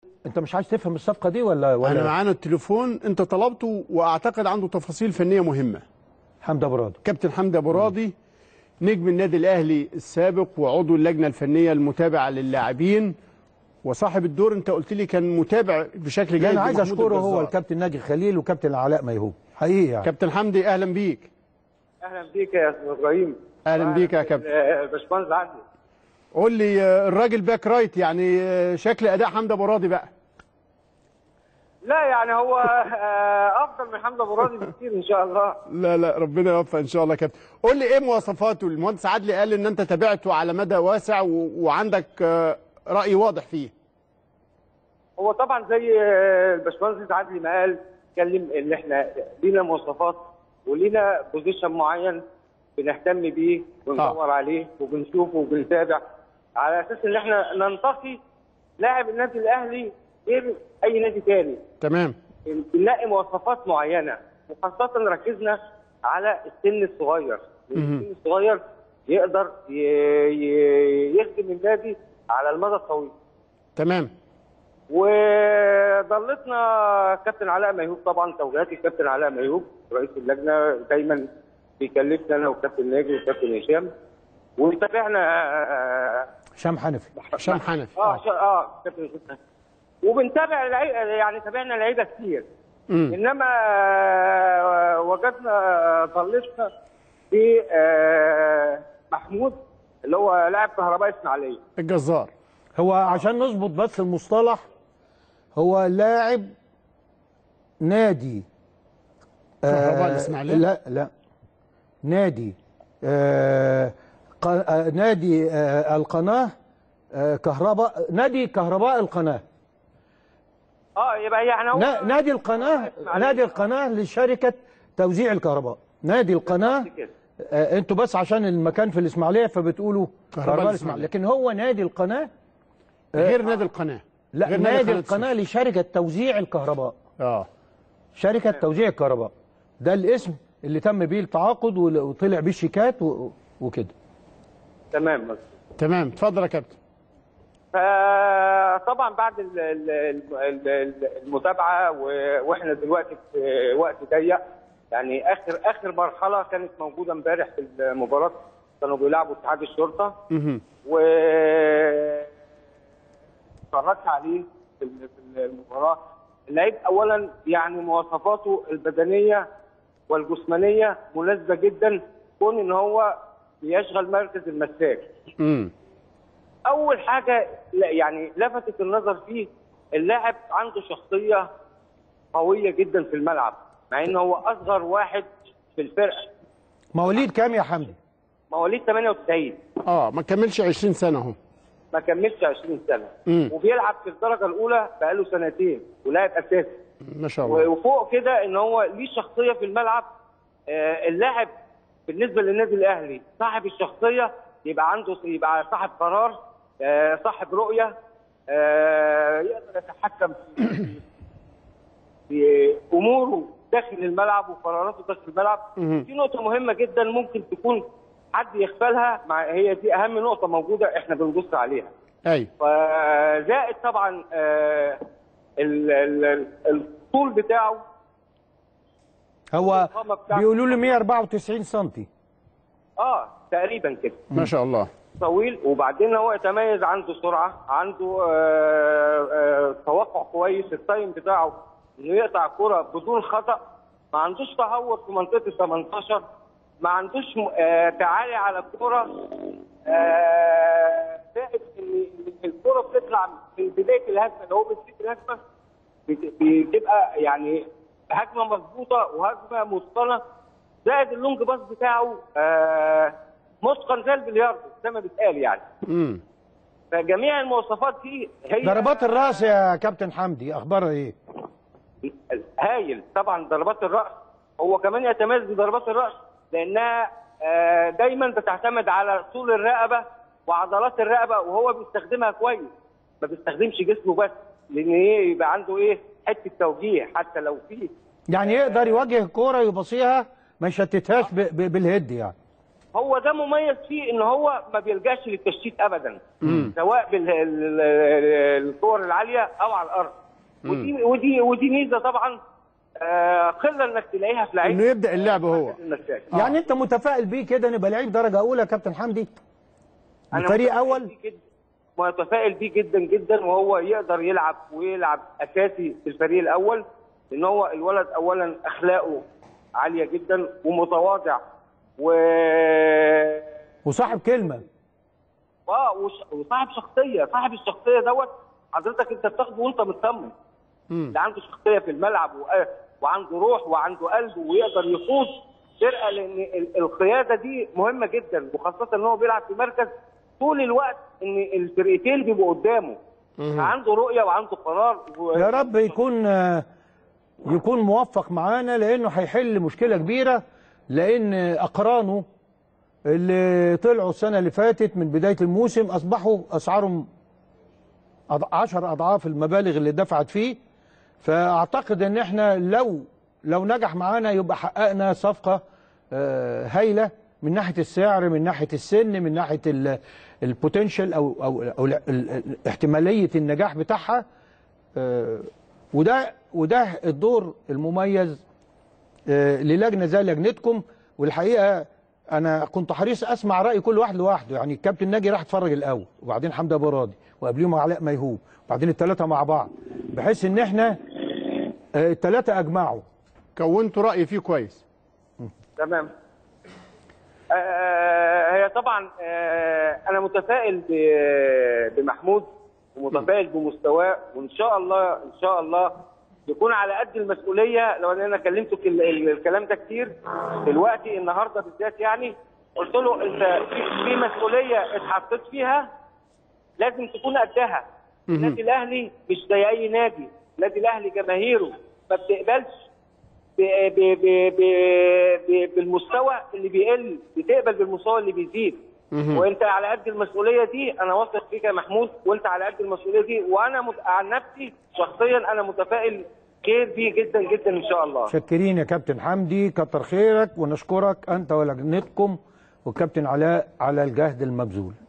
انت مش عايز تفهم الصفقه دي ولا ولا انا معانا التليفون انت طلبته واعتقد عنده تفاصيل فنيه مهمه حمدي ابو راضي كابتن حمدي ابو راضي نجم النادي الاهلي السابق وعضو اللجنه الفنيه المتابعه للاعبين وصاحب الدور انت قلت لي كان متابع بشكل جيد انا عايز لمحمود اشكره هو الجزار. الكابتن ناجي خليل وكابتن علاء ميهوب حقيقي يعني كابتن حمدي اهلا بيك اهلا بيك يا استاذ ابراهيم اهلا بيك يا كابتن آه، باشمهندس عدلي قول لي آه، الراجل باك رايت يعني آه، شكل اداء حمدي ابو راضي بقى لا يعني هو آه، افضل من حمزه ابو راضي بكتير ان شاء الله لا لا ربنا يوفق ان شاء الله يا كابتن قول لي ايه مواصفاته المهندس عدلي قال ان انت تابعته على مدى واسع و... وعندك آه، راي واضح فيه هو طبعا زي آه، الباشمهندس عدلي ما قال اتكلم ان احنا لينا مواصفات ولينا بوزيشن معين بنهتم بيه وندور عليه وبنشوفه وبنتابع على اساس ان احنا ننتقي لاعب النادي الاهلي غير اي نادي تاني تمام بنلاقي مواصفات معينه وخاصه ركزنا على السن الصغير لأن السن الصغير يقدر ي- ي- يخدم النادي على المدى الطويل تمام وضلتنا كابتن علاء ميهوب طبعا توجيهات الكابتن علاء ميهوب رئيس اللجنه دايما بيكلفنا انا والكابتن ناجي والكابتن هشام وتابعنا آه، هشام حنفي هشام حنفي اه ش- اه كابتن هشام وبنتابع العي- يعني تابعنا لعيبه كتير مم. انما آه، وجدنا ضلتنا في آه، محمود اللي هو لاعب كهرباء اسماعيليه الجزار هو عشان نظبط بس المصطلح هو لاعب نادي كهرباء آه الإسماعيلية؟ لا لا نادي آه ق- آه نادي آه القناه آه كهرباء نادي كهرباء القناه اه يبقى يعني هو نا- نادي القناه إسماعيلية. نادي القناه لشركه توزيع الكهرباء نادي القناه كده. آه انتوا بس عشان المكان في الاسماعيليه فبتقولوا كهرباء كهرباء الإسماعيلية. الاسماعيليه لكن هو نادي القناه غير نادي القناه لا غير نادي قناة القناه لشركه توزيع الكهرباء اه شركه توزيع الكهرباء ده الاسم اللي تم بيه التعاقد ول- وطلع بيه شيكات و- وكده تمام تمام اتفضل يا كابتن فطبعا بعد ال- ال- ال- ال- المتابعه و- واحنا دلوقتي في وقت ضيق يعني اخر اخر مرحله كانت موجوده امبارح في المباراه كانوا بيلعبوا اتحاد الشرطه مهم. و اتفرجت عليه في ال- في المباراه اللعيب اولا يعني مواصفاته البدنيه والجسمانيه مناسبه جدا كون ان هو بيشغل مركز المساك مم. اول حاجه لا يعني لفتت النظر فيه اللاعب عنده شخصيه قويه جدا في الملعب مع ان هو اصغر واحد في الفرقه مواليد كام يا حمدي مواليد 98 اه ما كملش 20 سنه اهو ما كملش 20 سنه مم. وبيلعب في الدرجه الاولى بقاله سنتين ولاعب اساسي ما شاء الله وفوق كده ان هو ليه شخصيه في الملعب آه، اللاعب بالنسبه للنادي الاهلي صاحب الشخصيه يبقى عنده يبقى صاحب قرار آه، صاحب رؤيه آه، يقدر يتحكم في في اموره داخل الملعب وقراراته داخل الملعب مهم. في نقطه مهمه جدا ممكن تكون حد يغفلها مع هي دي اهم نقطه موجوده احنا بنبص عليها ايوه فزائد طبعا آه، ال- ال- الطول بتاعه هو الضخامة بتاعته. بيقولوا لي 194 سم اه تقريبا كده ما شاء الله طويل وبعدين هو يتميز عنده سرعه عنده آه، آه، توقع كويس التايم بتاعه انه يقطع كرة بدون خطا ما عندوش تهور في منطقه ال 18 ما عندوش م- آه، تعالي على الكرة آه، زائد ان إن الكرة بتطلع من بدايه الهجمه اللي هو بيسيب الهجمه بت- بتبقى يعني هجمه مظبوطه وهجمه متقنه زائد اللونج باص بتاعه آه متقن زي البلياردو زي ما بيتقال يعني امم فجميع المواصفات دي هي ضربات الراس يا كابتن حمدي اخبارها ايه هايل طبعا ضربات الراس هو كمان يتميز بضربات الراس لانها آه، دايما بتعتمد على طول الرقبه وعضلات الرقبه وهو بيستخدمها كويس ما بيستخدمش جسمه بس لان ايه يبقى عنده ايه حته توجيه حتى لو في يعني يقدر يوجه الكوره يبصيها ما يشتتهاش ب- ب- بالهيد يعني هو ده مميز فيه ان هو ما بيلجاش للتشتيت ابدا سواء بالكور العاليه او على الارض ودي ودي ودي ميزه طبعا آه، قله انك تلاقيها في لعيب انه يبدا اللعب هو المساك. يعني انت متفائل بيه كده نبقى لعيب درجه اولى يا كابتن حمدي أنا فريق متفائل اول بيه جدا متفائل بيه جدا جدا وهو يقدر يلعب ويلعب اساسي في الفريق الاول لان هو الولد اولا اخلاقه عاليه جدا ومتواضع و وصاحب كلمه اه وش- وصاحب شخصيه صاحب الشخصيه دوت حضرتك انت بتاخده وانت مطمن اللي عنده شخصيه في الملعب و- وعنده روح وعنده قلب ويقدر يقود فرقه لان ال- القياده دي مهمه جدا وخاصه ان هو بيلعب في مركز طول الوقت ان الفرقتين بيبقوا قدامه عنده رؤيه وعنده قرار و... يا رب يكون آه، يكون موفق معانا لانه هيحل مشكله كبيره لان اقرانه اللي طلعوا السنه اللي فاتت من بدايه الموسم اصبحوا اسعارهم أض- عشر اضعاف المبالغ اللي دفعت فيه فاعتقد ان احنا لو لو نجح معانا يبقى حققنا صفقه آه، هايله من ناحيه السعر من ناحيه السن من ناحيه البوتنشال او او او ال- ال- ال- احتماليه النجاح بتاعها آه، وده وده الدور المميز آه، للجنه زي لجنتكم والحقيقه انا كنت حريص اسمع راي كل واحد لوحده يعني الكابتن ناجي راح اتفرج الاول وبعدين حمدي ابو راضي وقبليهم علاء ميهوب وبعدين الثلاثه مع بعض بحيث ان احنا آه، الثلاثه اجمعوا كونتوا راي فيه كويس تمام آه، هي طبعا آه، انا متفائل ب- بمحمود ومتفائل بمستواه وان شاء الله ان شاء الله يكون على قد المسؤوليه لو انا كلمته في ال- ال- الكلام ده كتير دلوقتي النهارده بالذات يعني قلت له انت في- في مسؤوليه اتحطيت فيها لازم تكون قدها النادي الاهلي مش زي اي نادي النادي الاهلي جماهيره ما بتقبلش ب- ب- ب- ب- ب- بالمستوى اللي بيقل بتقبل بالمستوى اللي بيزيد وانت على قد المسؤوليه دي انا واثق فيك يا محمود وانت على قد المسؤوليه دي وانا مت... عن نفسي شخصيا انا متفائل خير بيه جدا جدا ان شاء الله شاكرين يا كابتن حمدي كتر خيرك ونشكرك انت ولجنتكم والكابتن علاء على الجهد المبذول